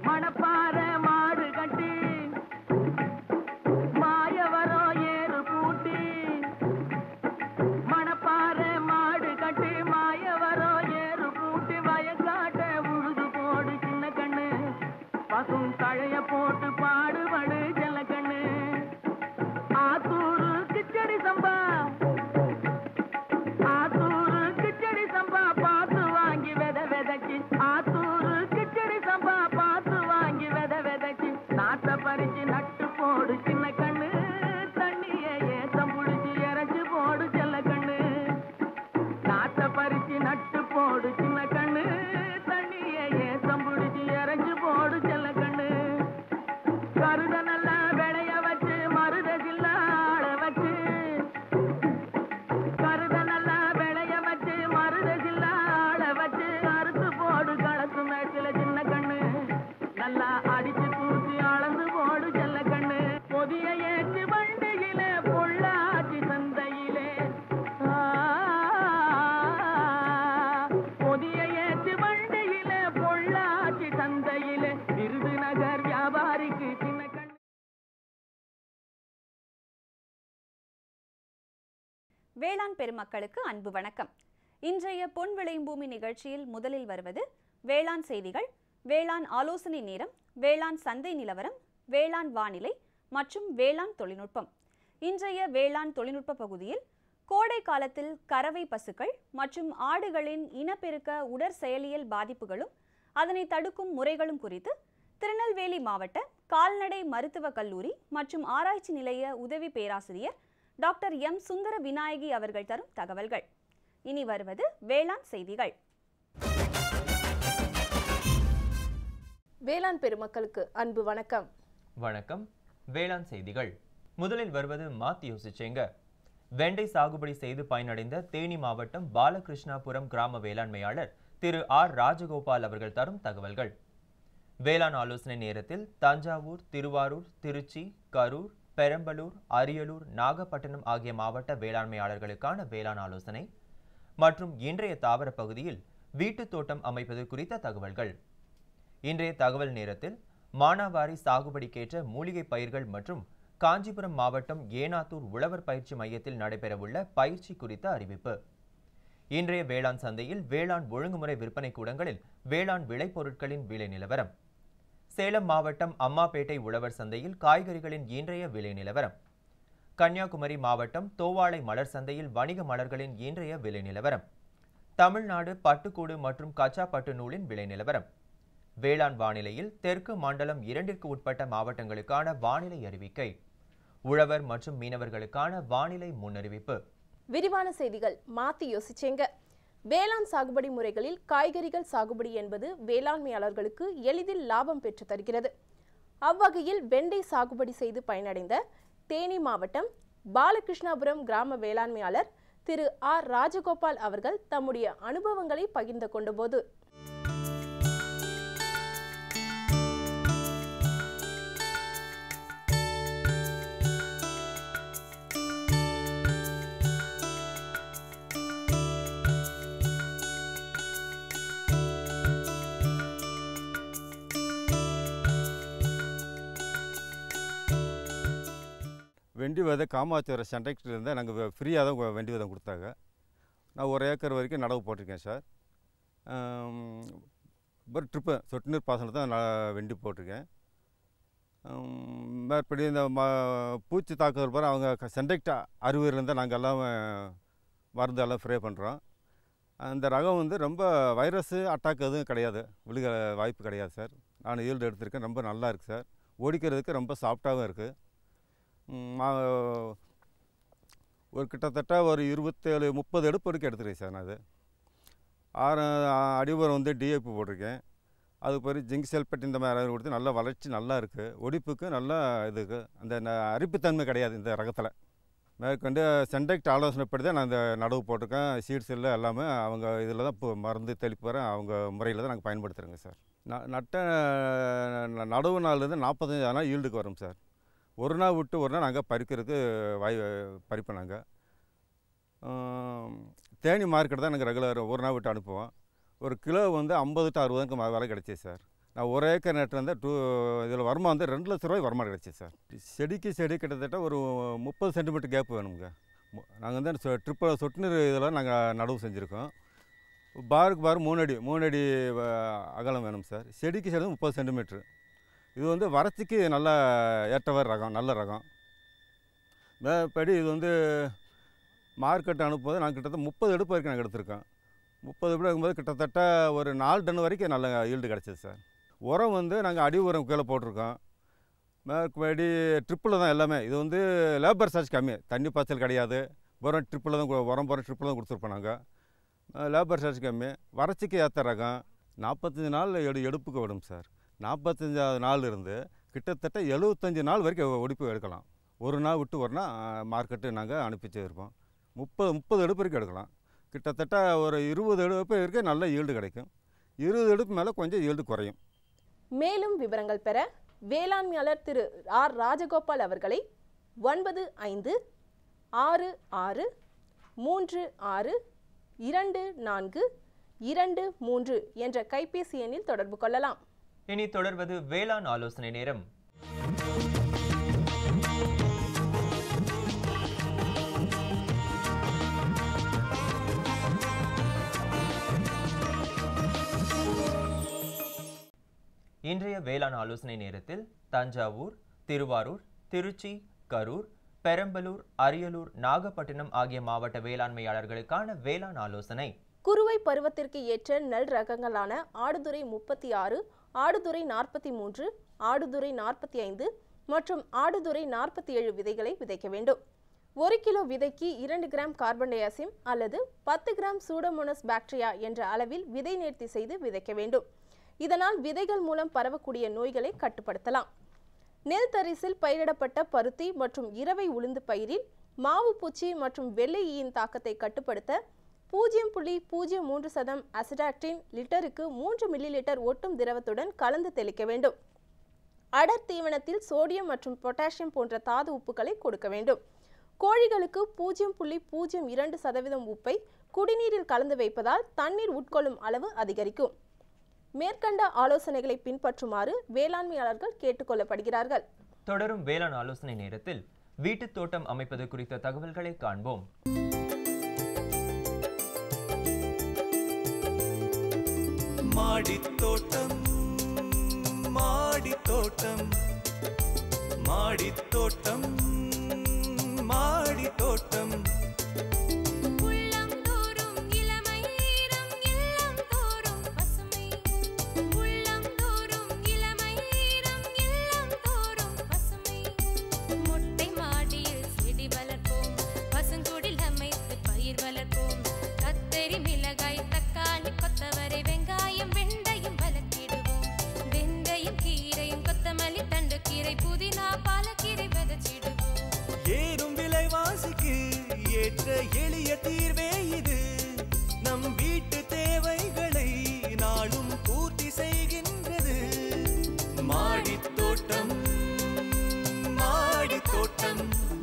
மணப்பாற மாடு கட்டி மாயவரம் ஏறு பூட்டி மணப்பாற மாடு கட்டி மாயவரம் ஏறு பூட்டி வயக்காட்ட உழுது போடு சின்ன கண்ணு பசும் தழைய போட்டு பாடுபடு செல்ல கண்ணு ஆத்தூரு கிச்சடி சம்பா ஆத்தூரு கிச்சடி சம்பா பார்த்து வாங்கி வித விதைச்சு ஆத்தூரு கிச்சடி சம்பா பார்த்து வாங்கி வித விதைச்சு நாத்த பறிச்சு நட்டு போடு சின்ன கண்ணு தண்ணிய ஏத்தம் புடிச்சு இறச்சு போடு செல்ல கண்ணு நாத்த பறிச்சு நட்டு போடு சின்ன கண்ணு தண்ணிய ஏத்தம் புடிச்சு இறச்சு போடு செல்ல கண்ணு கருத நல்லா விளைய வச்சு மருத சில்லாள வச்சு கருத நல்லா விளைய வச்சு மருத சில்லாள வச்சு அறுத்து போடு களத்து மேட்டில சின்ன கண்ணு நல்லா அடிச்சு தூக்கி அளந்து போடு செல்ல கண்ணு பொதிய ஏற்று வண்டியில பொள்ளாச்சி சந்தையிலே ஆ, பொதிய ஏற்று வண்டியில பொள்ளாச்சி சந்தையிலே விருதுநகர் வியாபாரிக்கு சின்ன கண்ணு வேளாண் பெருமக்களுக்கு அன்பு வணக்கம் இன்றைய பொன் விளையும் பூமி நிகழ்ச்சியில் முதலில் வருவது வேளாண் செய்திகள் வேளாண் ஆலோசனை நேரம் வேளாண் சந்தை நிலவரம் வேளாண் வானிலை மற்றும் வேளாண் தொழில்நுட்பம் இன்றைய வேளாண் தொழில்நுட்ப பகுதியில் கோடை காலத்தில் கறவை பசுக்கள் மற்றும் ஆடுகளின் இனப்பெருக்க உடற் செயலியல் பாதிப்புகளும் அதனை தடுக்கும் முறைகளும் குறித்து திருநெல்வேலி மாவட்ட கால்நடை மருத்துவக் கல்லூரி மற்றும் ஆராய்ச்சி நிலைய உதவி பேராசிரியர் டாக்டர் எம் சுந்தர விநாயகி அவர்கள் தரும் தகவல்கள் இனி வருவது வேளாண் செய்திகள் வேளாண் பெருமக்களுக்கு அன்பு வணக்கம் வணக்கம் வேளாண் செய்திகள் முதலில் வருவது மாத்தி யோசிச்சேங்க வெண்டை சாகுபடி செய்து பயனடைந்த தேனி மாவட்டம் பாலகிருஷ்ணாபுரம் கிராம வேளாண்மையாளர் திரு ஆர் ராஜகோபால் அவர்கள் தரும் தகவல்கள் வேளாண் ஆலோசனை நேரத்தில் தஞ்சாவூர் திருவாரூர் திருச்சி கரூர் பெரம்பலூர் அரியலூர் நாகப்பட்டினம் ஆகிய மாவட்ட வேளாண்மையாளர்களுக்கான வேளாண் ஆலோசனை மற்றும் இன்றைய தாவர பகுதியில் வீட்டுத் தோட்டம் அமைப்பது குறித்த தகவல்கள் இன்றைய தகவல் நேரத்தில் மானாவாரி சாகுபடிக்கேற்ற மூலிகை பயிர்கள் மற்றும் காஞ்சிபுரம் மாவட்டம் ஏனாத்தூர் உழவர் பயிற்சி மையத்தில் நடைபெறவுள்ள பயிற்சி குறித்த அறிவிப்பு இன்றைய வேளாண் சந்தையில் வேளாண் ஒழுங்குமுறை விற்பனை கூடங்களில் வேளாண் விளைபொருட்களின் விலை நிலவரம் சேலம் மாவட்டம் அம்மாபேட்டை உழவர் சந்தையில் காய்கறிகளின் இன்றைய விலை நிலவரம் கன்னியாகுமரி மாவட்டம் தோவாளை மலர் சந்தையில் வணிக மலர்களின் இன்றைய விலை நிலவரம் தமிழ்நாடு பட்டுக்கூடு மற்றும் கச்சா பட்டு நூலின் விலை நிலவரம் வேளாண் வானிலையில் தெற்கு மண்டலம் இரண்டிற்கு உட்பட்ட மாவட்டங்களுக்கான வானிலை அறிவிக்கை உழவர் மற்றும் மீனவர்களுக்கான வானிலை முன்னறிவிப்பு விரிவான செய்திகள் மாத்தி யோசிச்சேங்க வேளாண் சாகுபடி முறைகளில் காய்கறிகள் சாகுபடி என்பது வேளாண்மையாளர்களுக்கு எளிதில் லாபம் பெற்று தருகிறது அவ்வகையில் வெண்டை சாகுபடி செய்து பயனடைந்த தேனி மாவட்டம் பாலகிருஷ்ணாபுரம் கிராம வேளாண்மையாளர் திரு ஆர் ராஜகோபால் அவர்கள் தம்முடைய அனுபவங்களை பகிர்ந்து கொண்டபோது வெண்டி விதை காமாட்சிவர சென்ட்ரக்டர்லேருந்து நாங்கள் ஃப்ரீயாக தான் கொ- வெண்டி விதை கொடுத்தாங்க நான் ஒரு ஏக்கர் வரைக்கும் நடவு போட்டிருக்கேன் சார் ஆம், ஒரு ட்ரிப்பு சொட்டு நீர் பாசனம் தான் நான் வெண்டி போட்டிருக்கேன் ஆம், மேற்படி இந்த ம பூச்சி தாக்குதல் பிறகு அவங்க சென்ட்ரக்ட் அறுவயிலேருந்து தான் நாங்கள் எல்லாம் மருந்து எல்லாம் ஃப்ரே பண்ணுறோம் அந்த ரகம் வந்து ரொம்ப வைரஸு அட்டாக் எதுவும் கிடையாது விழுக வாய்ப்பு கிடையாது சார் நான் ஈல்டு எடுத்திருக்கேன் ரொம்ப நல்லா இருக்குது சார் ஓடிக்கிறதுக்கு ரொம்ப சாஃப்டாகவும் இருக்குது ம், மா- ஒரு கிட்டத்தட்ட ஒரு இருபத்தேழு முப்பது எடுப்பு வரைக்கும் எடுத்துருக்கேன் சார் நான் அது ஆறு அடிபுரம் வந்து டிஏபி போட்டிருக்கேன் அதுக்கு பிறகு ஜிங்க் செல்பெட் இந்த மாதிரி கொடுத்து நல்ல வளர்ச்சி நல்லா இருக்குது ஒடிப்புக்கு நல்லா இதுக்கு அந்த ந- அரிப்புத்தன்மை கிடையாது இந்த ரகத்தில் மேற்கொண்டு சென்டெக்ட் ஆலோசனைப்படி தான் நான் இந்த நடவு போட்டிருக்கேன் சீட்ஸ் எல்லாம் எல்லாமே அவங்க இதில் தான் இப்போ மருந்து தெளிப்பு வர அவங்க முறையில் தான் நாங்கள் பயன்படுத்துகிறோங்க சார் ந நட்ட ந- நடவு நாள்லேருந்து நாற்பத்தஞ்சு நாள் ஈல்டுக்கு வரும் சார் ஒரு நாள் விட்டு ஒரு நாள் நாங்கள் பறிக்கிறதுக்கு வாய் பறிப்போம் நாங்கள் தேனி மார்க்கெட் தான் நாங்கள் ரெகுலர் ஒரு நாள் விட்டு அனுப்புவோம் ஒரு கிலோ வந்து ஐம்பது டு அறுபதுக்கு ம- விலை கிடைச்சிது சார் நான் ஒரு ஏக்கர் நட்டிருந்தேன் டூ இதில் வருமானம் வந்து ரெண்டு லட்ச ரூபாய் வருமானம் கிடச்சி சார் செடிக்கு செடி கிட்டத்தட்ட ஒரு முப்பது சென்டிமீட்டர் கேப் வேணுங்க நாங்கள் வந்து சொ ட்ரிப்பில் சொட்டு நீர் இதெல்லாம் நாங்கள் நடவு செஞ்சுருக்கோம் பாருக்கு பார் மூணு அடி மூணு அடி அஹ், அகலம் வேணும் சார் செடிக்கு செடி முப்பது சென்டிமீட்ரு இது வந்து வறட்சிக்கு நல்ல ஏற்றவர் ரகம் நல்ல ரகம் மேற்படி இது வந்து மார்க்கெட் அனுப்பும்போது நான் கிட்டத்தட்ட முப்பது எடுப்பு வரைக்கும் நாங்கள் எடுத்திருக்கோம் முப்பது எடுப்பு எடுக்கும்போது கிட்டத்தட்ட ஒரு நாலு டன் வரைக்கும் நல்ல ஈல்டு கிடச்சிது சார் உரம் வந்து நாங்கள் அடி உரம் கீழே போட்டிருக்கோம் மேற்படி ட்ரிப்பில் தான் எல்லாமே இது வந்து லேபர் சார்ஜ் கம்மி தண்ணி பாய்ச்சல் கிடையாது உரம் ட்ரிப்பில் தான் கு- உரம் போகிற ட்ரிப்பில் தான் கொடுத்துருப்போம் நாங்கள் லேபர் சார்ஜ் கம்மி வறட்சிக்கு ஏற்ற ரகம் நாற்பத்தஞ்சு நாள் எடு எடுப்புக்கு விடும் சார் நாற்பத்தஞ்சாவது நாள் இருந்து கிட்டத்தட்ட எழுபத்தஞ்சு நாள் வரைக்கும் ஒடிப்பு எடுக்கலாம் ஒரு நாள் விட்டு ஒரு நாள் மார்க்கெட்டு நாங்கள் அனுப்பி வச்சுருப்போம் முப்பது முப்பது எடுப்பு வரைக்கும் எடுக்கலாம் கிட்டத்தட்ட ஒரு இருபது எடுப்பு வரைக்கும் நல்ல ஈல்டு கிடைக்கும் இருபது எடுப்பு மேலே கொஞ்சம் ஈல்டு குறையும் மேலும் விவரங்கள் பெற வேளாண்மையாளர் திரு ஆர் ராஜகோபால் அவர்களை ஒன்பது ஐந்து ஆறு ஆறு மூன்று ஆறு இரண்டு நான்கு இரண்டு மூன்று என்ற கைபேசி எண்ணில் தொடர்பு கொள்ளலாம் இனி தொடர்வது வேளாண் ஆலோசனை நேரம் இன்றைய வேளாண் ஆலோசனை நேரத்தில் தஞ்சாவூர் திருவாரூர் திருச்சி கரூர் பெரம்பலூர் அரியலூர் நாகப்பட்டினம் ஆகிய மாவட்ட வேளாண்மையாளர்களுக்கான வேளாண் ஆலோசனை குறுவை பருவத்திற்கு ஏற்ற நெல் ரகங்களான ஆடுதுறை முப்பத்தி ஆறு ஆடுதுறை நாற்பத்தி மூன்று ஆடுதுறை நாற்பத்தி ஐந்து மற்றும் ஆடுதுறை நாற்பத்தி ஏழு விதைகளை விதைக்க வேண்டும் ஒரு கிலோ விதைக்கு இரண்டு கிராம் கார்பன் டை ஆக்சைடு அல்லது பத்து கிராம் சூடோமோனஸ் பாக்டீரியா என்ற அளவில் விதை நேர்த்தி செய்து விதைக்க வேண்டும் இதனால் விதைகள் மூலம் பரவக்கூடிய நோய்களை கட்டுப்படுத்தலாம் நெல் தரிசில் பயிரிடப்பட்ட பருத்தி மற்றும் இரவை உளுந்து பயிரில் மாவு பூச்சி மற்றும் வெள்ளை ஈயின் தாக்கத்தை கட்டுப்படுத்த பூஜ்ஜியம் புள்ளி பூஜ்ஜியம் மூன்று சதம் அசிடாக்டின் லிட்டருக்கு மூன்று மில்லி லிட்டர் ஒட்டும் திரவத்துடன் கலந்து தெளிக்க வேண்டும் அடர் தீவனத்தில் சோடியம் மற்றும் பொட்டாசியம் போன்ற தாது உப்புகளை கொடுக்க வேண்டும் கோழிகளுக்கு பூஜ்ஜியம் புள்ளி பூஜ்ஜியம் இரண்டு சதவீதம் உப்பை குடிநீரில் கலந்து வைப்பதால் தண்ணீர் உட்கொள்ளும் அளவு அதிகரிக்கும் மேற்கண்ட ஆலோசனைகளை பின்பற்றுமாறு வேளாண்மையாளர்கள் கேட்டுக்கொள்ளப்படுகிறார்கள் தொடரும் வேளாண் ஆலோசனை நேரத்தில் வீட்டுத் தோட்டம் அமைப்பது குறித்த தகவல்களை காண்போம் மாடித்தோட்டம் மாடித்தோட்டம் மாடித்தோட்டம் மாடித்தோட்டம் உள்ளம் தோறும் இளமை ஈரம் இல்லம் தோறும் பசுமை உள்ளம் தோறும் இளமை ஈரம் இல்லம் தோறும் பசுமை மொட்டை மாடியில் செடி வளர்ப்போம் பசுங்குடில் அமைத்து பயிர் வளர்ப்போம் கத்தரி மிளகாய் தக்காளி கொத்தவரை வெங்காயம் வெண்டையும் வளர்த்திடுவோம் வெந்தயம் கீரையும் கொத்தமல்லி தண்டு கீரை புதினா பாலக்கீரை விதைச்சிடுவோம் ஏறும் விலைவாசிக்கு ஏற்ற எளிய தீர்வே இது நம் வீட்டு தேவைகளை நாளும் பூர்த்தி செய்கின்றது மாடித்தோட்டம் மாடித்தோட்டம்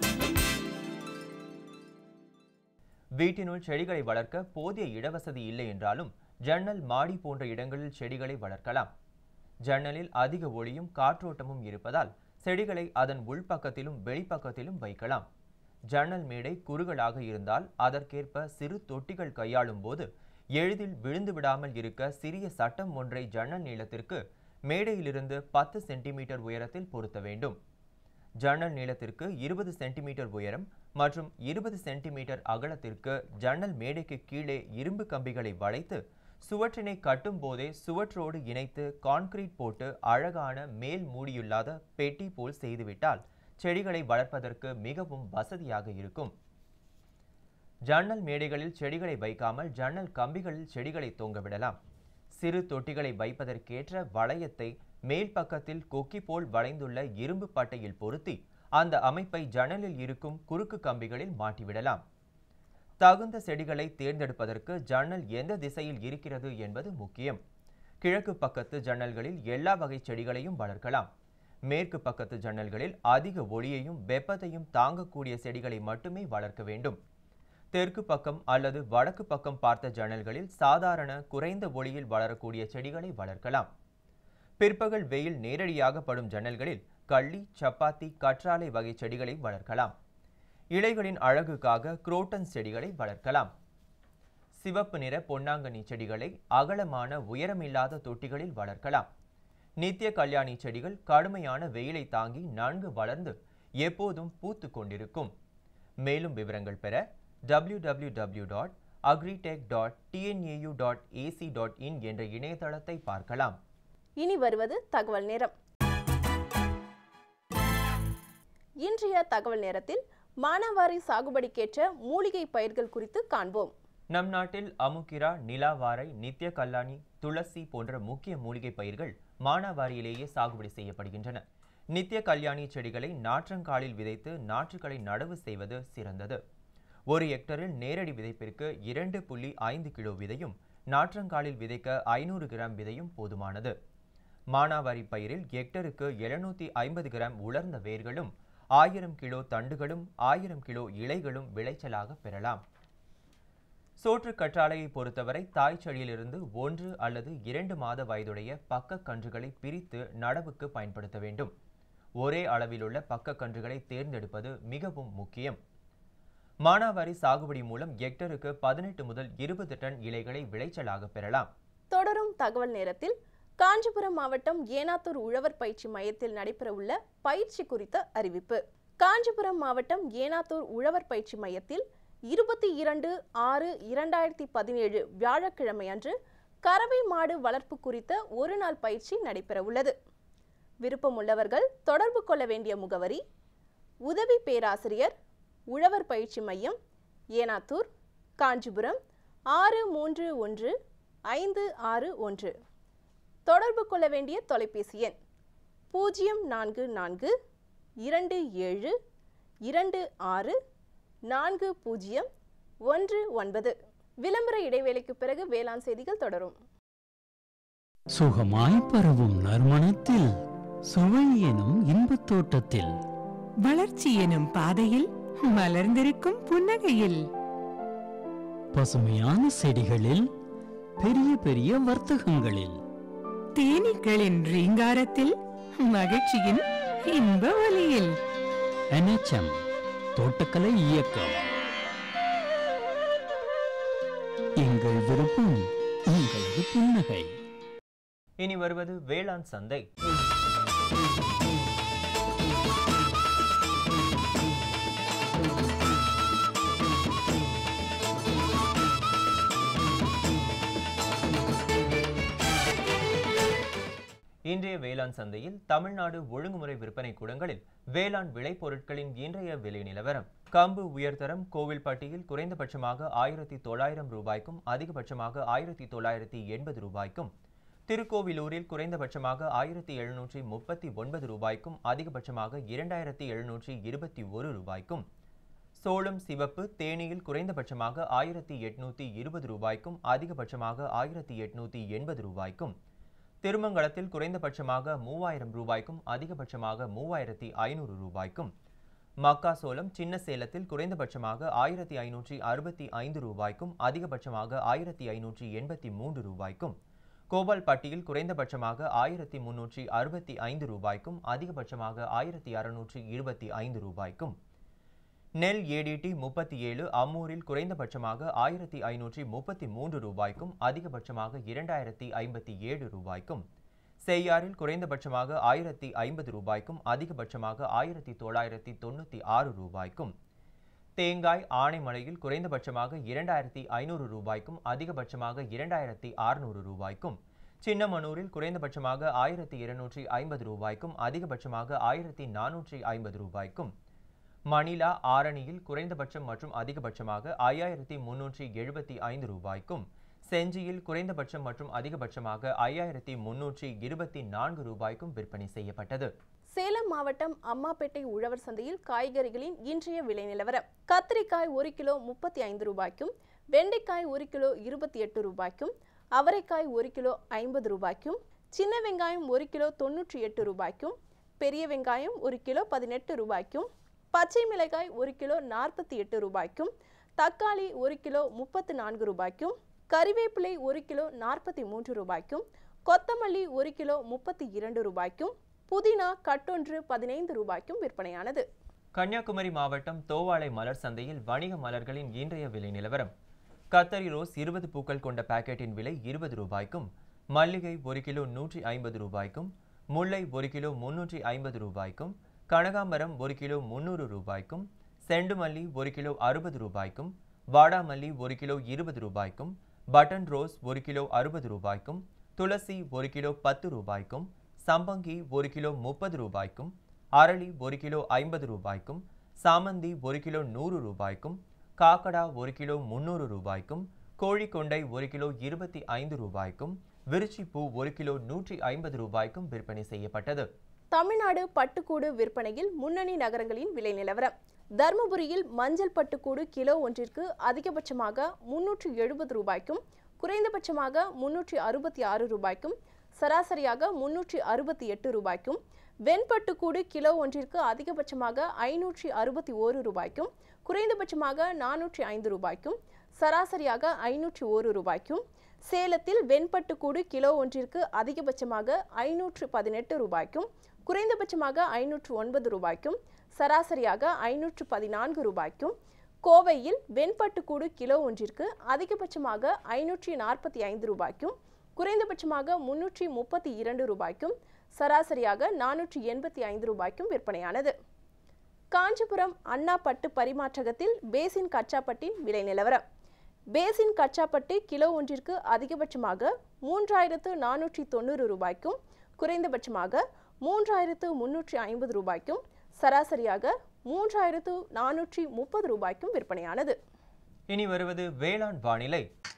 வீட்டினுள் செடிகளை வளர்க்க போதிய இடவசதி இல்லை என்றாலும் ஜன்னல் மாடி போன்ற இடங்களில் செடிகளை வளர்க்கலாம் ஜன்னலில் அதிக ஒளியும் காற்றோட்டமும் இருப்பதால் செடிகளை அதன் உள்பக்கத்திலும் வெளிப்பக்கத்திலும் வைக்கலாம் ஜன்னல் மேடை குறுகலாக இருந்தால் அதற்கேற்ப சிறு தொட்டிகள் கையாளும் போது எளிதில் விழுந்து விடாமல் இருக்க சிறிய சட்டம் ஒன்றை ஜன்னல் நீளத்திற்கு மேடையிலிருந்து பத்து சென்டிமீட்டர் உயரத்தில் பொருத்த வேண்டும் ஜன்னல் நீளத்திற்கு இருபது சென்டிமீட்டர் உயரம் மற்றும் இருபது சென்டிமீட்டர் அகலத்திற்கு ஜன்னல் மேடைக்கு கீழே இரும்பு கம்பிகளை வளைத்து சுவற்றினை கட்டும் போதே சுவற்றோடு இணைத்து கான்கிரீட் போட்டு அழகான மேல் மூடியுள்ளாத பெட்டி போல் செய்துவிட்டால் செடிகளை வளர்ப்பதற்கு மிகவும் வசதியாக இருக்கும் ஜன்னல் மேடைகளில் செடிகளை வைக்காமல் ஜன்னல் கம்பிகளில் செடிகளை தொங்க விடலாம் சிறு தொட்டிகளை வைப்பதற்கேற்ற வளையத்தை மேல் பக்கத்தில் கொக்கி போல் வளைந்துள்ள இரும்பு பட்டையில் பொருத்தி அந்த அமைப்பை ஜன்னலில் இருக்கும் குறுக்கு கம்பிகளில் மாட்டிவிடலாம் தகுந்த செடிகளை தேர்ந்தெடுப்பதற்கு ஜன்னல் எந்த திசையில் இருக்கிறது என்பது முக்கியம் கிழக்கு பக்கத்து ஜன்னல்களில் எல்லா வகை செடிகளையும் வளர்க்கலாம் மேற்கு பக்கத்து ஜன்னல்களில் அதிக ஒளியையும் வெப்பத்தையும் தாங்கக்கூடிய செடிகளை மட்டுமே வளர்க்க வேண்டும் தெற்கு பக்கம் அல்லது வடக்கு பக்கம் பார்த்த ஜன்னல்களில் சாதாரண குறைந்த ஒளியில் வளரக்கூடிய செடிகளை வளர்க்கலாம் பிற்பகல் வெயில் நேரடியாக படும் ஜன்னல்களில் கள்ளி சப்பாத்தி கற்றாழை வகை செடிகளை வளர்க்கலாம் இலைகளின் அழகுக்காக குரோட்டன்ஸ் செடிகளை வளர்க்கலாம் சிவப்பு நிற பொன்னாங்கண்ணி செடிகளை அகலமான உயரமில்லாத தொட்டிகளில் வளர்க்கலாம் நித்திய கல்யாணி செடிகள் கடுமையான வெயிலை தாங்கி நன்கு வளர்ந்து எப்போதும் பூத்து கொண்டிருக்கும் மேலும் விவரங்கள் பெற www.agritech.tnu.ac.in dot agritech dot TNAU dot AC dot in என்ற இணையதளத்தை பார்க்கலாம் இனி வருவது தகவல் நேரம் இன்றைய தகவல் நேரத்தில் மானாவாரி சாகுபடிக்கேற்ற மூலிகை பயிர்கள் குறித்து காண்போம் நம் நாட்டில் அமுக்கிரா நிலாவாரை நித்திய கல்லாணி துளசி போன்ற முக்கிய மூலிகை பயிர்கள் மானாவாரியிலேயே சாகுபடி செய்யப்படுகின்றன நித்திய கல்யாணி செடிகளை நாற்றங்காலில் விதைத்து நாற்றுகளை நடவு செய்வது சிறந்தது ஒரு ஹெக்டரில் நேரடி விதைப்பிற்கு இரண்டு புள்ளி ஐந்து கிலோ விதையும் நாற்றங்காலில் விதைக்க ஐநூறு கிராம் விதையும் போதுமானது மானாவாரி பயிரில் ஹெக்டருக்கு எழுநூத்தி ஐம்பது கிராம் உலர்ந்த வேர்களும் ஆயிரம் கிலோ தண்டுகளும் ஆயிரம் கிலோ இலைகளும் விளைச்சலாக பெறலாம் சோற்று கற்றாழையை பொறுத்தவரை தாய் செடியிலிருந்து ஒன்று அல்லது இரண்டு மாத வயதுடைய பக்க கன்றுகளை பிரித்து நடவுக்கு பயன்படுத்த வேண்டும் ஒரே அளவிலுள்ள பக்க கன்றுகளை தேர்ந்தெடுப்பது மிகவும் முக்கியம் மானாவாரி சாகுபடி மூலம் ஹெக்டருக்கு பதினெட்டு முதல் இருபது டன் இலைகளை விளைச்சலாக பெறலாம் தொடரும் தகவல் நேரத்தில் காஞ்சிபுரம் மாவட்டம் ஏனாத்தூர் உழவர் பயிற்சி மையத்தில் நடைபெறவுள்ள பயிற்சி குறித்த அறிவிப்பு காஞ்சிபுரம் மாவட்டம் ஏனாத்தூர் உழவர் பயிற்சி மையத்தில் இருபத்தி இரண்டு ஆறு இரண்டாயிரத்தி பதினேழு வியாழக்கிழமை அன்று கறவை மாடு வளர்ப்பு குறித்த ஒரு நாள் பயிற்சி நடைபெறவுள்ளது விருப்பமுள்ளவர்கள் தொடர்பு கொள்ள வேண்டிய முகவரி உதவி பேராசிரியர் உழவர் பயிற்சி மையம் ஏனாத்தூர் காஞ்சிபுரம் ஆறு மூன்று ஒன்று ஐந்து ஆறு ஒன்று தொடர்பு கொள்ள வேண்டிய தொலைபேசி எண் பூஜ்ஜியம் நான்கு நான்கு இரண்டு ஏழு இரண்டு ஆறு நான்கு பூஜ்ஜியம் ஒன்று ஒன்பது விளம்பர இடைவேளைக்கு பிறகு வேளாண் செய்திகள் தொடரும் சுகமாய் பரவும் நறுமணத்தில் சுவை எனும் இன்பத் தோட்டத்தில் வளர்ச்சி எனும் பாதையில் மலர்ந்திருக்கும் புன்னகையில் பசுமையான செடிகளில் பெரிய பெரிய வர்த்தகங்களில் தேனீக்களின் ரீங்காரத்தில் மகிழ்ச்சியின் இன்ப ஒலியில் NHM தோட்டக்கலை இயக்கம் எங்கள் விருப்பம் உங்களது புன்னகை இனி வருவது வேளாண் சந்தை இன்றைய வேளாண் சந்தையில் தமிழ்நாடு ஒழுங்குமுறை விற்பனை கூடங்களில் வேளாண் விளைபொருட்களின் இன்றைய விலை நிலவரம் கம்பு உயர்தரம் கோவில்பட்டியில் குறைந்தபட்சமாக ஆயிரத்தி தொள்ளாயிரம் ரூபாய்க்கும் அதிகபட்சமாக ஆயிரத்தி தொள்ளாயிரத்தி எண்பது ரூபாய்க்கும் திருக்கோவிலூரில் குறைந்தபட்சமாக ஆயிரத்தி எழுநூற்றி முப்பத்தி ஒன்பது ரூபாய்க்கும் அதிகபட்சமாக இரண்டாயிரத்தி எழுநூற்றி இருபத்தி ஒரு ரூபாய்க்கும் சோளம் சிவப்பு தேனியில் குறைந்தபட்சமாக ஆயிரத்தி எட்நூத்தி இருபது ரூபாய்க்கும் அதிகபட்சமாக ஆயிரத்தி எட்நூத்தி எண்பது ரூபாய்க்கும் திருமங்கலத்தில் குறைந்தபட்சமாக மூவாயிரம் ரூபாய்க்கும் அதிகபட்சமாக மூவாயிரத்தி ஐநூறு ரூபாய்க்கும் மக்காசோளம் சின்ன சேலத்தில் குறைந்தபட்சமாக ஆயிரத்தி ஐநூற்றி அறுபத்தி ஐந்து ரூபாய்க்கும் அதிகபட்சமாக ஆயிரத்தி ஐநூற்றி எண்பத்தி மூன்று ரூபாய்க்கும் கோபால்பட்டியில் குறைந்தபட்சமாக ஆயிரத்தி முன்னூற்றி அறுபத்தி ஐந்து ரூபாய்க்கும் அதிகபட்சமாக ஆயிரத்தி அறுநூற்றி இருபத்தி ஐந்து ரூபாய்க்கும் நெல் ஏடிடி முப்பத்தி ஏழு அம்மூரில் குறைந்தபட்சமாக ஆயிரத்தி ஐநூற்றி முப்பத்தி மூன்று ரூபாய்க்கும் அதிகபட்சமாக இரண்டாயிரத்தி ஐம்பத்தி ஏழு ரூபாய்க்கும் செய்யாறில் குறைந்தபட்சமாக ஆயிரத்தி ஐம்பது ரூபாய்க்கும் அதிகபட்சமாக ஆயிரத்தி தொள்ளாயிரத்தி தொண்ணூற்றி ஆறு ரூபாய்க்கும் தேங்காய் ஆனைமலையில் குறைந்தபட்சமாக இரண்டாயிரத்தி ஐநூறு ரூபாய்க்கும் அதிகபட்சமாக இரண்டாயிரத்தி அறுநூறு ரூபாய்க்கும் சின்னமனூரில் குறைந்தபட்சமாக ஆயிரத்தி இருநூற்றி ஐம்பது ரூபாய்க்கும் அதிகபட்சமாக ஆயிரத்தி நானூற்றி ஐம்பது ரூபாய்க்கும் மணிலா ஆரணியில் குறைந்தபட்சம் மற்றும் அதிகபட்சமாக ஐயாயிரத்தி முன்னூற்றி எழுபத்தி ஐந்து ரூபாய்க்கும் செஞ்சியில் குறைந்தபட்சம் மற்றும் அதிகபட்சமாக ஐயாயிரத்தி முன்னூற்றி இருபத்தி நான்கு ரூபாய்க்கும் விற்பனை செய்யப்பட்டது சேலம் மாவட்டம் அம்மாப்பேட்டை உழவர் சந்தையில் காய்கறிகளின் இன்றைய விலை நிலவரம் கத்திரிக்காய் ஒரு கிலோ முப்பத்தி ஐந்து ரூபாய்க்கும் வெண்டைக்காய் ஒரு கிலோ இருபத்தி எட்டு ரூபாய்க்கும் அவரைக்காய் ஒரு கிலோ ஐம்பது ரூபாய்க்கும் சின்ன வெங்காயம் ஒரு கிலோ தொண்ணூற்றி எட்டு ரூபாய்க்கும் பெரிய வெங்காயம் ஒரு கிலோ பதினெட்டு ரூபாய்க்கும் பச்சை மிளகாய் ஒரு கிலோ நாற்பத்தி எட்டு ரூபாய்க்கும் தக்காளி ஒரு கிலோ முப்பத்து நான்கு ரூபாய்க்கும் கறிவேப்பிலை ஒரு கிலோ நாற்பத்தி மூன்று ரூபாய்க்கும் கொத்தமல்லி ஒரு கிலோ முப்பத்தி இரண்டு ரூபாய்க்கும் புதினா கட்டொன்று பதினைந்து ரூபாய்க்கும் விற்பனையானது கன்னியாகுமரி மாவட்டம் தோவாளை மலர் சந்தையில் வணிக மலர்களின் இன்றைய விலை நிலவரம் கத்தரி ரோஸ் இருபது பூக்கள் கொண்ட பாக்கெட்டின் விலை இருபது ரூபாய்க்கும் மல்லிகை ஒரு கிலோ நூற்றி ஐம்பது ரூபாய்க்கும் முல்லை ஒரு கிலோ முன்னூற்றி ஐம்பது ரூபாய்க்கும் கனகாம்பரம் ஒரு கிலோ முந்நூறு ரூபாய்க்கும் செண்டுமல்லி ஒரு கிலோ அறுபது ரூபாய்க்கும் வாடாமல்லி ஒரு கிலோ இருபது ரூபாய்க்கும் பட்டன் ரோஸ் ஒரு கிலோ அறுபது ரூபாய்க்கும் துளசி ஒரு கிலோ பத்து ரூபாய்க்கும் சம்பங்கி ஒரு கிலோ முப்பது ரூபாய்க்கும் அரளி ஒரு கிலோ ஐம்பது ரூபாய்க்கும் சாமந்தி ஒரு கிலோ நூறு ரூபாய்க்கும் காக்கடா ஒரு கிலோ முந்நூறு ரூபாய்க்கும் கோழிக்கொண்டை ஒரு கிலோ இருபத்தி ஐந்து ரூபாய்க்கும் விருச்சிப்பூ ஒரு கிலோ நூற்றி ஐம்பது ரூபாய்க்கும் விற்பனை செய்யப்பட்டது தமிழ்நாடு பட்டுக்கூடு விற்பனையில் முன்னணி நகரங்களின் விலை நிலவரம் தருமபுரியில் மஞ்சள் பட்டுக்கூடு கிலோ ஒன்றிற்கு அதிகபட்சமாக முன்னூற்றி எழுபது ரூபாய்க்கும் குறைந்தபட்சமாக முன்னூற்றி அறுபத்தி ஆறு ரூபாய்க்கும் சராசரியாக முன்னூற்றி அறுபத்தி எட்டு ரூபாய்க்கும் வெண்பட்டுக்கூடு கிலோ ஒன்றிற்கு அதிகபட்சமாக ஐநூற்றி அறுபத்தி ஓரு ரூபாய்க்கும் குறைந்தபட்சமாக நானூற்றி ஐந்து ரூபாய்க்கும் சராசரியாக ஐநூற்றி ஓரு ரூபாய்க்கும் சேலத்தில் வெண்பட்டுக்கூடு கிலோ ஒன்றிற்கு அதிகபட்சமாக ஐநூற்று பதினெட்டு ரூபாய்க்கும் குறைந்தபட்சமாக ஐநூற்று ஒன்பது ரூபாய்க்கும் சராசரியாக ஐநூற்று பதினான்கு ரூபாய்க்கும் கோவையில் வெண்பட்டுக்கூடு கிலோ ஒன்றிற்கு அதிகபட்சமாக ஐநூற்றி நாற்பத்தி ஐந்து ரூபாய்க்கும் குறைந்தபட்சமாக முன்னூற்றி முப்பத்தி இரண்டு ரூபாய்க்கும் சராசரியாக நானூற்றி எண்பத்தி ஐந்து ரூபாய்க்கும் விற்பனையானது காஞ்சிபுரம் அண்ணா பட்டு பரிமாற்றகத்தில் பேசின் கச்சாப்பட்டின் விலை நிலவரம் பேசின் கச்சாப்பட்டு கிலோ ஒன்றிற்கு அதிகபட்சமாக மூன்றாயிரத்து நானூற்றி தொண்ணூறு ரூபாய்க்கும் குறைந்தபட்சமாக மூன்றாயிரத்து முன்னூற்றி ஐம்பது ரூபாய்க்கும் சராசரியாக மூன்றாயிரத்து நானூற்றி முப்பது ரூபாய்க்கும் விற்பனையானது இனி வருவது வேளாண் வானிலை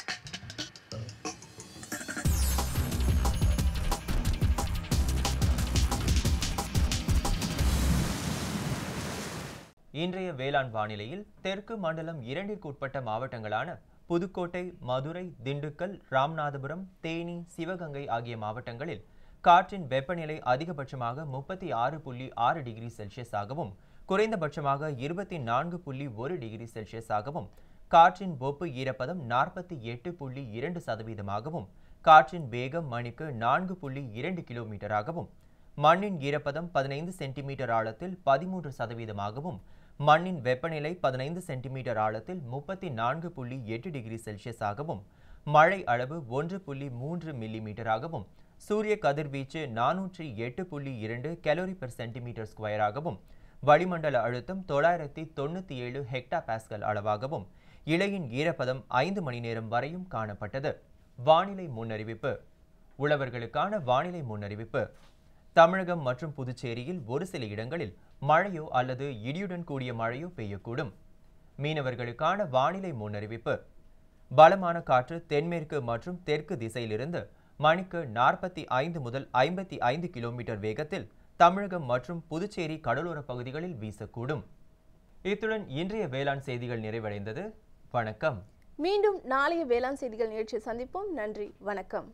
இன்றைய வேளாண் வானிலையில் தெற்கு மண்டலம் இரண்டிற்கு உட்பட்ட மாவட்டங்களான புதுக்கோட்டை மதுரை திண்டுக்கல் ராமநாதபுரம் தேனி சிவகங்கை ஆகிய மாவட்டங்களில் காற்றின் வெப்பநிலை அதிகபட்சமாக முப்பத்தி ஆறு புள்ளி ஆறு டிகிரி செல்சியஸாகவும் குறைந்தபட்சமாக இருபத்தி நான்கு புள்ளி ஒரு டிகிரி செல்சியஸாகவும் காற்றின் ஒப்பு ஈரப்பதம் நாற்பத்தி எட்டு புள்ளி இரண்டு சதவீதமாகவும் காற்றின் வேகம் மணிக்கு நான்கு புள்ளி இரண்டு கிலோமீட்டராகவும் மண்ணின் ஈரப்பதம் பதினைந்து சென்டிமீட்டர் ஆழத்தில் பதிமூன்று சதவீதமாகவும் மண்ணின் வெப்பநிலை பதினைந்து சென்டிமீட்டர் ஆழத்தில் முப்பத்தி நான்கு புள்ளி எட்டு டிகிரி செல்சியஸாகவும் மழை அளவு ஒன்று புள்ளி மூன்று மில்லிமீட்டராகவும் சூரிய கதிர்வீச்சு நானூற்றி எட்டு புள்ளி இரண்டு கலோரி பெர் சென்டிமீட்டர் ஸ்கொயராகவும் வளிமண்டல அழுத்தம் தொள்ளாயிரத்தி தொண்ணூற்றி ஏழு ஹெக்டா பாஸ்கல் அளவாகவும் இலையின் ஈரப்பதம் ஐந்து மணி நேரம் வரையும் காணப்பட்டது வானிலை முன்னறிவிப்பு உழவர்களுக்கான வானிலை முன்னறிவிப்பு தமிழகம் மற்றும் புதுச்சேரியில் ஒரு சில இடங்களில் மழையோ அல்லது இடியுடன் கூடிய மழையோ பெய்யக்கூடும் மீனவர்களுக்கான வானிலை முன்னறிவிப்பு பலமான காற்று தென்மேற்கு மற்றும் தெற்கு திசையிலிருந்து மணிக்கு நாற்பத்தி ஐந்து முதல் ஐம்பத்தி ஐந்து கிலோமீட்டர் வேகத்தில் தமிழகம் மற்றும் புதுச்சேரி கடலோர பகுதிகளில் வீசக்கூடும் இத்துடன் இன்றைய வேளாண் செய்திகள் நிறைவடைந்தது வணக்கம் மீண்டும் நாளைய வேளாண் செய்திகள் நிகழ்ச்சியை சந்திப்போம் நன்றி வணக்கம்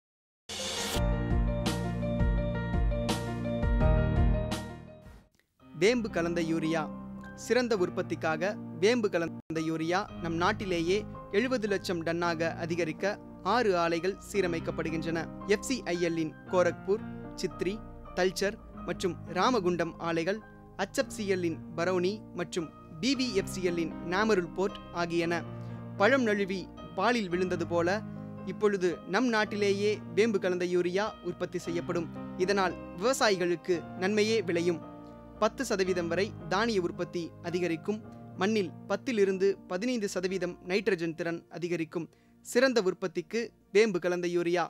வேம்பு கலந்த யூரியா சிறந்த உற்பத்திக்காக வேம்பு கலந்த யூரியா நம் நாட்டிலேயே எழுபது லட்சம் டன்னாக அதிகரிக்க ஆறு ஆலைகள் சீரமைக்கப்படுகின்றன எஃப்சிஐஎல்லின் கோரக்பூர் சித்ரி தல்ச்சர் மற்றும் ராமகுண்டம் ஆலைகள் HFCL-இன் பரௌனி மற்றும் பிவிஎஃப்சிஎல்லின் நாமருல் போர்ட் ஆகியன பழம் நழுவி பாலில் விழுந்தது போல இப்பொழுது நம் நாட்டிலேயே வேம்பு கலந்த யூரியா உற்பத்தி செய்யப்படும் இதனால் விவசாயிகளுக்கு நன்மையே விளையும் பத்து சதவீதம் வரை தானிய உற்பத்தி அதிகரிக்கும் மண்ணில் பத்திலிருந்து பதினைந்து சதவீதம் நைட்ரஜன் திறன் அதிகரிக்கும் சிறந்த உற்பத்திக்கு வேம்பு கலந்த யூரியா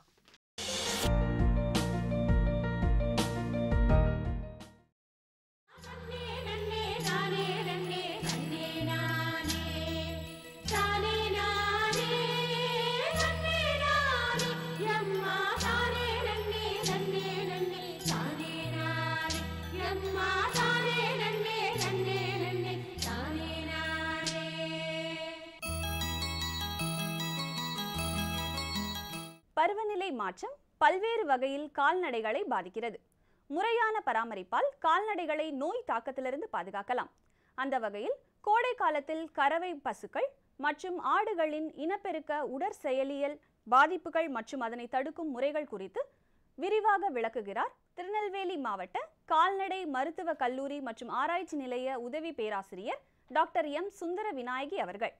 பருவநிலை மாற்றம் பல்வேறு வகையில் கால்நடைகளை பாதிக்கிறது முறையான பராமரிப்பால் கால்நடைகளை நோய் தாக்கத்திலிருந்து பாதுகாக்கலாம் அந்த வகையில் கோடை காலத்தில் கறவை பசுக்கள் மற்றும் ஆடுகளின் இனப்பெருக்க உடற் செயலியல் பாதிப்புகள் மற்றும் அதனை தடுக்கும் முறைகள் குறித்து விரிவாக விளக்குகிறார் திருநெல்வேலி மாவட்ட கால்நடை மருத்துவ கல்லூரி மற்றும் ஆராய்ச்சி நிலைய உதவி பேராசிரியர் டாக்டர் எம் சுந்தர விநாயகி அவர்கள்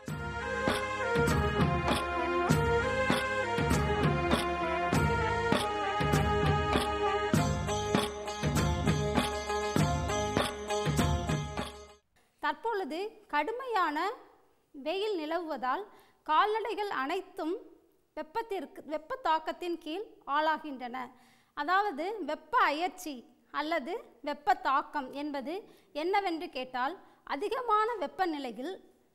தற்பொழுது கடுமையான வெயில் நிலவுவதால் கால்நடைகள் அனைத்தும் வெப்பத்திற்கு வெப்ப தாக்கத்தின் கீழ் ஆளாகின்றன அதாவது வெப்ப அயற்சி அல்லது வெப்ப தாக்கம் என்பது என்னவென்று கேட்டால் அதிகமான வெப்பநிலையில்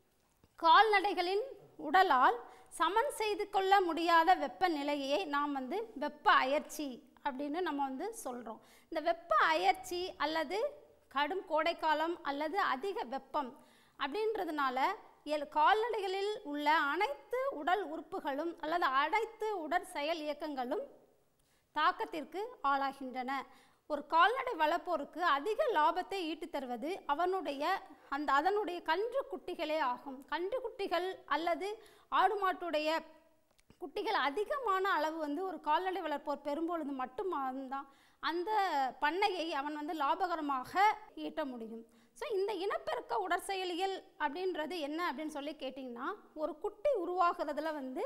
கால்நடைகளின் உடலால் சமன் செய்து கொள்ள முடியாத வெப்பநிலையை நாம் வந்து வெப்ப அயற்சி அப்படின்னு நம்ம வந்து சொல்கிறோம் இந்த வெப்ப அயற்சி அல்லது கடும் கோடைக்காலம் அல்லது அதிக வெப்பம் அப்படின்றதுனால எல் கால்நடைகளில் உள்ள அனைத்து உடல் உறுப்புகளும் அல்லது அனைத்து உடற் செயல் இயக்கங்களும் தாக்கத்திற்கு ஆளாகின்றன ஒரு கால்நடை வளர்ப்போருக்கு அதிக லாபத்தை ஈட்டித் தருவது அவனுடைய அந்த அதனுடைய கன்று குட்டிகளே ஆகும் கன்று குட்டிகள் அல்லது ஆடு மாட்டுடைய குட்டிகள் அதிகமான அளவு வந்து ஒரு கால்நடை வளர்ப்போர் பெறும்பொழுது மட்டும் தான் அந்த பண்ணையை அவன் வந்து லாபகரமாக ஈட்ட முடியும் ஸோ இந்த இனப்பெருக்க உடற்செயலியல் அப்படின்றது என்ன அப்படின்னு சொல்லி கேட்டிங்கன்னா ஒரு குட்டி உருவாகிறதுல வந்து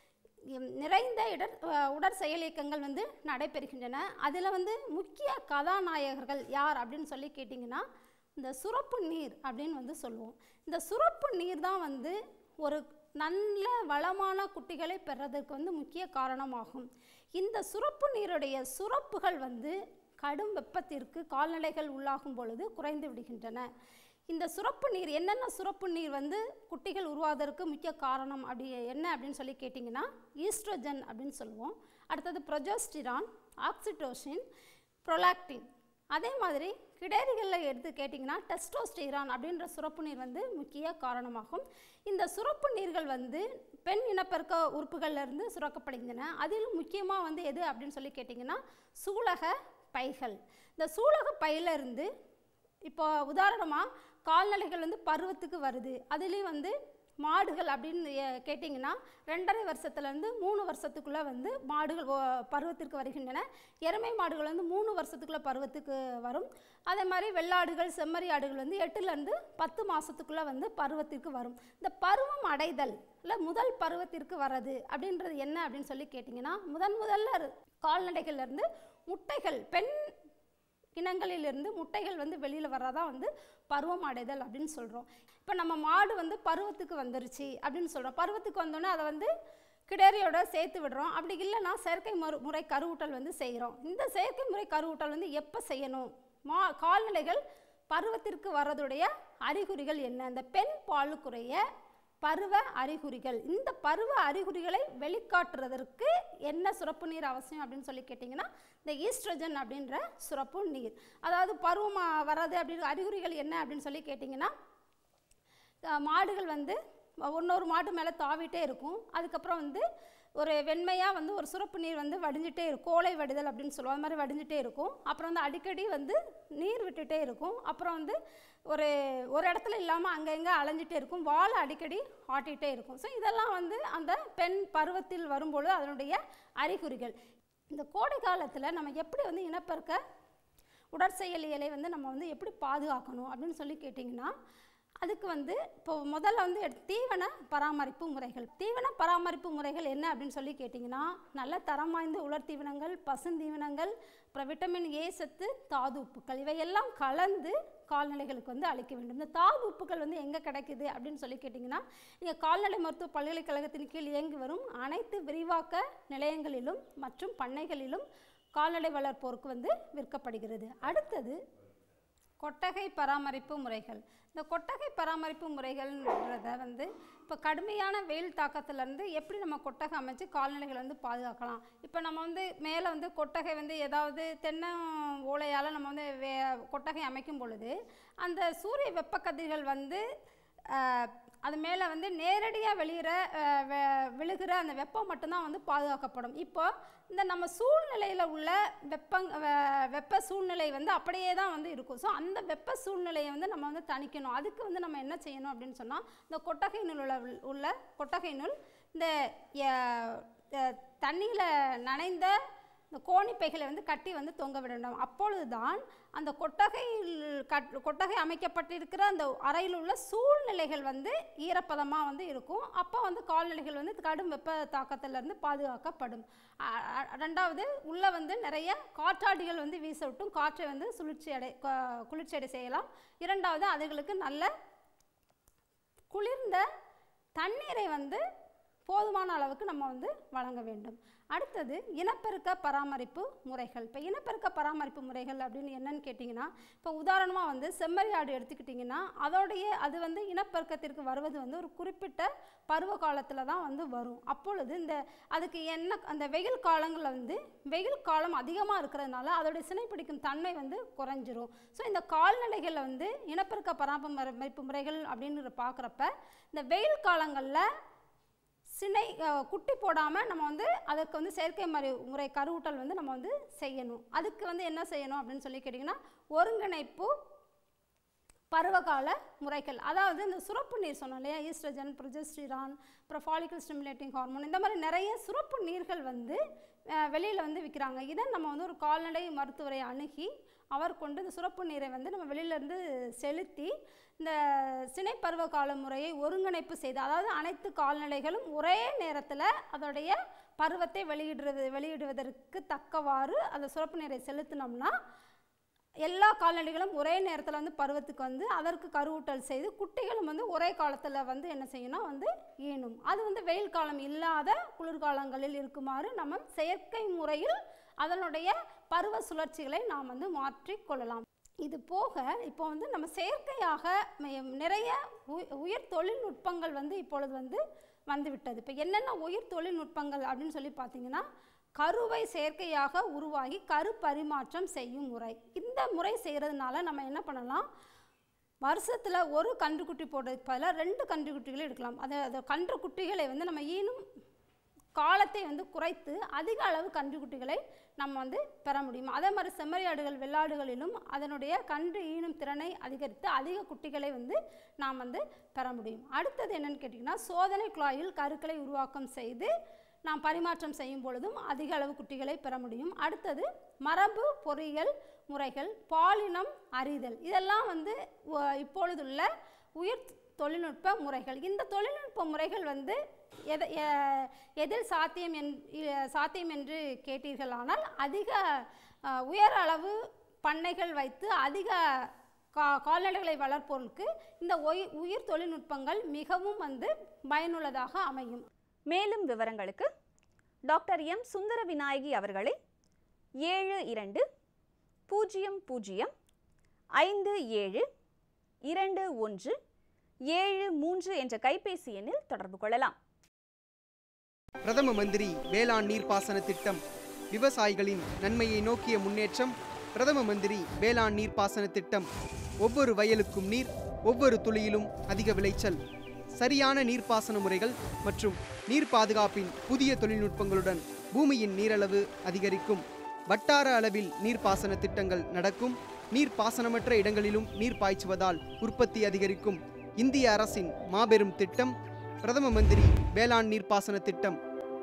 இம் நிறைந்த இடர் அஹ் உடற் செயலியக்கங்கள் வந்து நடைபெறுகின்றன அதில் வந்து முக்கிய கதாநாயகர்கள் யார் அப்படின்னு சொல்லி கேட்டிங்கன்னா இந்த சுரப்பு நீர் அப்படின்னு வந்து சொல்லுவோம் இந்த சுரப்பு நீர் தான் வந்து ஒரு நல்ல வளமான குட்டிகளை பெறதற்கு வந்து முக்கிய காரணமாகும் இந்த சுரப்பு நீருடைய சுரப்புகள் வந்து கடும் வெப்பத்திற்கு கால்நடைகள் உள்ளாகும் பொழுது குறைந்து விடுகின்றன இந்த சுரப்பு நீர் என்னென்ன சுரப்பு நீர் வந்து குட்டிகள் உருவாவதற்கு முக்கிய காரணம் அப்படி என்ன அப்படின்னு சொல்லி கேட்டிங்கன்னா ஈஸ்ட்ரோஜன் அப்படின்னு சொல்லுவோம் அடுத்தது ப்ரொஜோஸ்டிரான் ஆக்சிடோசின் ப்ரொலாக்டின் அதே மாதிரி கிடேரிகளில் எடுத்து கேட்டிங்கன்னா டெஸ்டோஸ்டிரான் அப்படின்ற சுரப்பு நீர் வந்து முக்கிய காரணமாகும் இந்த சுரப்பு நீர்கள் வந்து பெண் இனப்பெருக்க உறுப்புகள்ல இருந்து சுரக்கப்படுகின்றன அதிலும் முக்கியமாக வந்து எது அப்படின்னு சொல்லி கேட்டிங்கன்னா சூலக பைகள் இந்த சூலக பையிலிருந்து இப்போ உதாரணமாக கால்நடைகள் வந்து பருவத்துக்கு வருது அதுலேயும் வந்து மாடுகள் அப்படின்னு எ- கேட்டிங்கன்னா ரெண்டரை வருஷத்துலேருந்து மூணு வருஷத்துக்குள்ளே வந்து மாடுகள் ஓ- பருவத்திற்கு வருகின்றன எருமை மாடுகள் வந்து மூணு வருஷத்துக்குள்ளே பருவத்துக்கு வரும் அதே மாதிரி வெள்ளாடுகள் செம்மறி ஆடுகள் வந்து எட்டுலேருந்து பத்து மாதத்துக்குள்ளே வந்து பருவத்திற்கு வரும் இந்த பருவம் அடைதல் இல்லை முதல் பருவத்திற்கு வர்றது அப்படின்றது என்ன அப்படின்னு சொல்லி கேட்டிங்கன்னா முதன் முதல்ல இரு- கால்நடைகள்ல இருந்து முட்டைகள் பெண் இனங்களிலிருந்து முட்டைகள் வந்து வெளியில் வர்றதான் வந்து பருவம் அடைதல் அப்படின்னு சொல்கிறோம் இப்போ நம்ம மாடு வந்து பருவத்துக்கு வந்துருச்சு அப்படின்னு சொல்கிறோம் பருவத்துக்கு வந்தோன்னே அதை வந்து கிடேரியோட சேர்த்து விடுறோம் அப்படி இல்லைன்னா செயற்கை மறு முறை கருவூட்டல் வந்து செய்கிறோம் இந்த செயற்கை முறை கருவூட்டல் வந்து எப்போ செய்யணும் மா கால்நடைகள் பருவத்திற்கு வர்றதுடைய அறிகுறிகள் என்ன இந்த பெண் பாலுக்குரிய பருவ அறிகுறிகள் இந்த பருவ அறிகுறிகளை வெளிக்காட்டுறதற்கு என்ன சுரப்பு நீர் அவசியம் அப்படின்னு சொல்லி கேட்டிங்கன்னா இந்த ஈஸ்ட்ரஜன் அப்படின்ற சுரப்பு நீர் அதாவது பருவம் ஆ, வர்றது அப்படின்ற அறிகுறிகள் என்ன அப்படின்னு சொல்லி கேட்டிங்கன்னா அஹ், மாடுகள் வந்து இன்னொரு மாடு மேலே தாவிட்டே இருக்கும் அதுக்கப்புறம் வந்து ஒரு வெண்மையாக வந்து ஒரு சுரப்பு நீர் வந்து வடிஞ்சிட்டே இருக்கும் கோலை வடிதல் அப்படின்னு சொல்லுவோம் அது மாதிரி வடிஞ்சிட்டே இருக்கும் அப்புறம் வந்து அடிக்கடி வந்து நீர் விட்டுட்டே இருக்கும் அப்புறம் வந்து ஒரு ஒரு இடத்துல இல்லாமல் அங்கங்கே அலைஞ்சிட்டே இருக்கும் வாழை அடிக்கடி ஆட்டிகிட்டே இருக்கும் ஸோ இதெல்லாம் வந்து அந்த பெண் பருவத்தில் வரும்பொழுது அதனுடைய அறிகுறிகள் இந்த கோடை காலத்தில் நம்ம எப்படி வந்து இனப்பெருக்க உடற்செயலியலை வந்து நம்ம வந்து எப்படி பாதுகாக்கணும் அப்படின்னு சொல்லி கேட்டிங்கன்னா அதுக்கு வந்து இப்போ முதல்ல வந்து எடு- தீவன பராமரிப்பு முறைகள் தீவன பராமரிப்பு முறைகள் என்ன அப்படின்னு சொல்லி கேட்டிங்கன்னா நல்ல தரம் வாய்ந்த உலர் தீவனங்கள் பசுந்தீவனங்கள் அப்புறம் விட்டமின் ஏ சத்து தாது உப்புக்கள் இவையெல்லாம் கலந்து கால்நடைகளுக்கு வந்து அளிக்க வேண்டும் இந்த தாது உப்புக்கள் வந்து எங்கே கிடைக்குது அப்படின்னு சொல்லி கேட்டிங்கன்னா இங்கே கால்நடை மருத்துவ பல்கலைக்கழகத்தின் கீழ் இயங்கி வரும் அனைத்து விரிவாக்க நிலையங்களிலும் மற்றும் பண்ணைகளிலும் கால்நடை வளர்ப்போருக்கு வந்து விற்கப்படுகிறது அடுத்தது கொட்டகை பராமரிப்பு முறைகள் இந்த கொட்டகை பராமரிப்பு முறைகள்ன்றத வந்து இப்போ கடுமையான வெயில் தாக்கத்துலேருந்து எப்படி நம்ம கொட்டகை அமைச்சு கால்நடைகளை வந்து பாதுகாக்கலாம் இப்போ நம்ம வந்து மேலே வந்து கொட்டகை வந்து ஏதாவது தென்னை ஓலையால் நம்ம வந்து வே கொட்டகை அமைக்கும் பொழுது அந்த சூரிய வெப்ப கதிர்கள் வந்து ஆஹ், அது மேலே வந்து நேரடியாக வெளியிற ஆஹ், வெ- விழுகிற அந்த வெப்பம் மட்டும்தான் வந்து பாதுகாக்கப்படும் இப்போ இந்த நம்ம சூழ்நிலையில் உள்ள வெப்பங் வெ- வெப்ப சூழ்நிலை வந்து அப்படியே தான் வந்து இருக்கும் ஸோ அந்த வெப்ப சூழ்நிலையை வந்து நம்ம வந்து தணிக்கணும் அதுக்கு வந்து நம்ம என்ன செய்யணும் அப்படின்னு சொன்னால் இந்த கொட்டகை நூல் உள்ள உள்ள கொட்டகை நூல் இந்த தண்ணியில் நனைந்த இந்த கோணிப்பைகளை வந்து கட்டி வந்து தொங்க விடணும் அப்பொழுதுதான் அந்த கொட்டகையில் கட் கொட்டகை அமைக்கப்பட்டிருக்கிற அந்த அறையில் உள்ள சூழ்நிலைகள் வந்து ஈரப்பதமாக வந்து இருக்கும் அப்போ வந்து கால்நிலைகள் வந்து கடும் வெப்ப தாக்கத்திலிருந்து பாதுகாக்கப்படும் அ- அ- ரெண்டாவது உள்ளே வந்து நிறைய காற்றாடிகள் வந்து வீச விட்டும் காற்றை வந்து சுழற்சி அடை க- குளிர்ச்சி அடை செய்யலாம் இரண்டாவது அதுகளுக்கு நல்ல குளிர்ந்த தண்ணீரை வந்து போதுமான அளவுக்கு நம்ம வந்து வழங்க வேண்டும் அடுத்தது இனப்பெருக்க பராமரிப்பு முறைகள் இப்போ இனப்பெருக்க பராமரிப்பு முறைகள் அப்படின்னு என்னன்னு கேட்டிங்கன்னா இப்போ உதாரணமாக வந்து செம்மறி ஆடு எடுத்துக்கிட்டிங்கன்னா அதோடைய அது வந்து இனப்பெருக்கத்திற்கு வருவது வந்து ஒரு குறிப்பிட்ட பருவ காலத்தில் தான் வந்து வரும் அப்பொழுது இந்த அதுக்கு என்ன அந்த வெயில் காலங்களில் வந்து வெயில் காலம் அதிகமாக இருக்கிறதுனால அதோடைய சினை பிடிக்கும் தன்மை வந்து குறைஞ்சிரும் ஸோ இந்த கால்நடைகளில் வந்து இனப்பெருக்க பராமரிப்பு முறைகள் அப்படின்னு பார்க்குறப்ப இந்த வெயில் காலங்களில் சினை அஹ், குட்டி போடாமல் நம்ம வந்து அதுக்கு வந்து செயற்கை முறை முறை கருவூட்டல் வந்து நம்ம வந்து செய்யணும் அதுக்கு வந்து என்ன செய்யணும் அப்படின்னு சொல்லி கேட்டிங்கன்னா ஒருங்கிணைப்பு பருவகால முறைகள் அதாவது இந்த சுரப்பு நீர் சொன்னோம் இல்லையா ஈஸ்ட்ரஜன் ப்ரொஜெஸ்டிரான் அப்புறம் ஃபாலிக்கல் ஸ்டிமுலேட்டிங் ஹார்மோன் இந்த மாதிரி நிறைய சுரப்பு நீர்கள் வந்து வெளியில் வந்து விற்கிறாங்க இதை நம்ம வந்து ஒரு கால்நடை மருத்துவரை அணுகி அவர் கொண்டு இந்த சுரப்பு நீரை வந்து நம்ம வெளியிலேருந்து செலுத்தி இந்த சினைப்பருவ கால முறையை ஒருங்கிணைப்பு செய்து அதாவது அனைத்து கால்நடைகளும் ஒரே நேரத்தில் அதோடைய பருவத்தை வெளியிடுறது வெளியிடுவதற்கு தக்கவாறு அந்த சுரப்பு நீரை செலுத்தினோம்னா எல்லா கால்நடைகளும் ஒரே நேரத்தில் வந்து பருவத்துக்கு வந்து அதற்கு கருவூட்டல் செய்து குட்டிகளும் வந்து ஒரே காலத்தில் வந்து என்ன செய்யணும் வந்து ஈனும் அது வந்து வெயில் காலம் இல்லாத குளிர்காலங்களில் இருக்குமாறு நம்ம செயற்கை முறையில் அதனுடைய பருவ சுழற்சிகளை நாம் வந்து மாற்றிக் கொள்ளலாம் இது போக இப்போ வந்து நம்ம செயற்கையாக ம- நிறைய உய- உயர் தொழில்நுட்பங்கள் வந்து இப்பொழுது வந்து வந்துவிட்டது இப்போ என்னென்ன உயிர் தொழில்நுட்பங்கள் அப்படின்னு சொல்லி பார்த்தீங்கன்னா கருவை செயற்கையாக உருவாகி கரு பரிமாற்றம் செய்யும் முறை இந்த முறை செய்கிறதுனால நம்ம என்ன பண்ணலாம் வருஷத்தில் ஒரு கன்றுக்குட்டி போடுறதுக்கு பதிலாக ரெண்டு கன்றுக்குட்டிகளை எடுக்கலாம் அது அந்த கன்றுக்குட்டிகளை வந்து நம்ம ஈனும் காலத்தை வந்து குறைத்து அதிக அளவு கன்றுக்குட்டிகளை நம்ம வந்து பெற முடியும் அதே மாதிரி செம்மறியாடுகள் வெள்ளாடுகளிலும் அதனுடைய கன்று ஈனும் திறனை அதிகரித்து அதிக குட்டிகளை வந்து நாம் வந்து பெற முடியும் அடுத்தது என்னன்னு கேட்டிங்கன்னா சோதனை குழாயில் கருக்களை உருவாக்கம் செய்து நாம் பரிமாற்றம் செய்யும் பொழுதும் அதிக அளவு குட்டிகளை பெற முடியும் அடுத்தது மரபு பொறியியல் முறைகள் பாலினம் அறிதல் இதெல்லாம் வந்து ஒ- இப்பொழுதுள்ள உயர் தொழில்நுட்ப முறைகள் இந்த தொழில்நுட்ப முறைகள் வந்து எதை எ- எதில் சாத்தியம் என் இ- சாத்தியம் என்று கேட்டீர்களானால் அதிக அஹ், உயர் அளவு பண்ணைகள் வைத்து அதிக கா கால்நடைகளை வளர்ப்போருக்கு இந்த ஒய் உயிர் தொழில்நுட்பங்கள் மிகவும் வந்து பயனுள்ளதாக அமையும் மேலும் விவரங்களுக்கு டாக்டர் எம் சுந்தர விநாயகி அவர்களை ஏழு இரண்டு பூஜ்ஜியம் பூஜ்ஜியம் ஐந்து ஏழு இரண்டு ஒன்று ஏழு மூன்று என்ற கைபேசி எண்ணில் தொடர்பு கொள்ளலாம் பிரதம மந்திரி வேளாண் நீர்ப்பாசன திட்டம் விவசாயிகளின் நன்மையை நோக்கிய முன்னேற்றம் பிரதம மந்திரி வேளாண் நீர்ப்பாசன திட்டம் ஒவ்வொரு வயலுக்கும் நீர் ஒவ்வொரு துளியிலும் அதிக விளைச்சல் சரியான நீர்ப்பாசன முறைகள் மற்றும் நீர் பாதுகாப்பின் புதிய தொழில்நுட்பங்களுடன் பூமியின் நீரளவு அதிகரிக்கும் வட்டார அளவில் நீர்ப்பாசன திட்டங்கள் நடக்கும் நீர்ப்பாசனமற்ற இடங்களிலும் நீர் பாய்ச்சுவதால் உற்பத்தி அதிகரிக்கும் இந்திய அரசின் மாபெரும் திட்டம் பிரதம மந்திரி வேளாண் நீர்ப்பாசன திட்டம்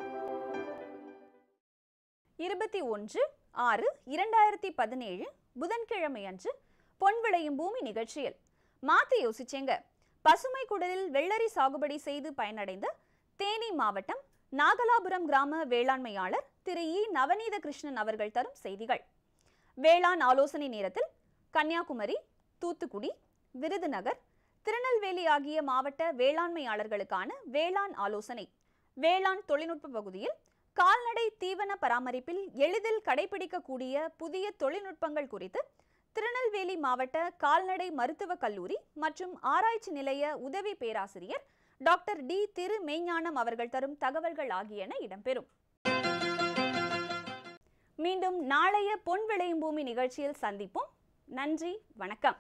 இருபத்தி ஒன்று ஆறு இரண்டாயிரத்தி பதினேழு புதன்கிழமை அன்று பொன் விளையும் பூமி நிகழ்ச்சியில் மாத்தி யோசிச்சேங்க பசுமை குடலில் வெள்ளரி சாகுபடி செய்து பயனடைந்த தேனி மாவட்டம் நாகலாபுரம் கிராம வேளாண்மையாளர் திரு இ நவநீத கிருஷ்ணன் அவர்கள் தரும் செய்திகள் வேளாண் ஆலோசனை நேரத்தில் கன்னியாகுமரி தூத்துக்குடி விருதுநகர் திருநெல்வேலி ஆகிய மாவட்ட வேளாண்மையாளர்களுக்கான வேளாண் ஆலோசனை வேளாண் தொழில்நுட்ப பகுதியில் கால்நடை தீவன பராமரிப்பில் எளிதில் கடைபிடிக்கக்கூடிய புதிய தொழில்நுட்பங்கள் குறித்து திருநெல்வேலி மாவட்ட கால்நடை மருத்துவக் கல்லூரி மற்றும் ஆராய்ச்சி நிலைய உதவி பேராசிரியர் டாக்டர் டி திரு மெய்ஞானம் அவர்கள் தரும் தகவல்கள் ஆகியன இடம்பெறும் மீண்டும் நாளைய பொன் விளையும் பூமி நிகழ்ச்சியில் சந்திப்போம் நன்றி வணக்கம்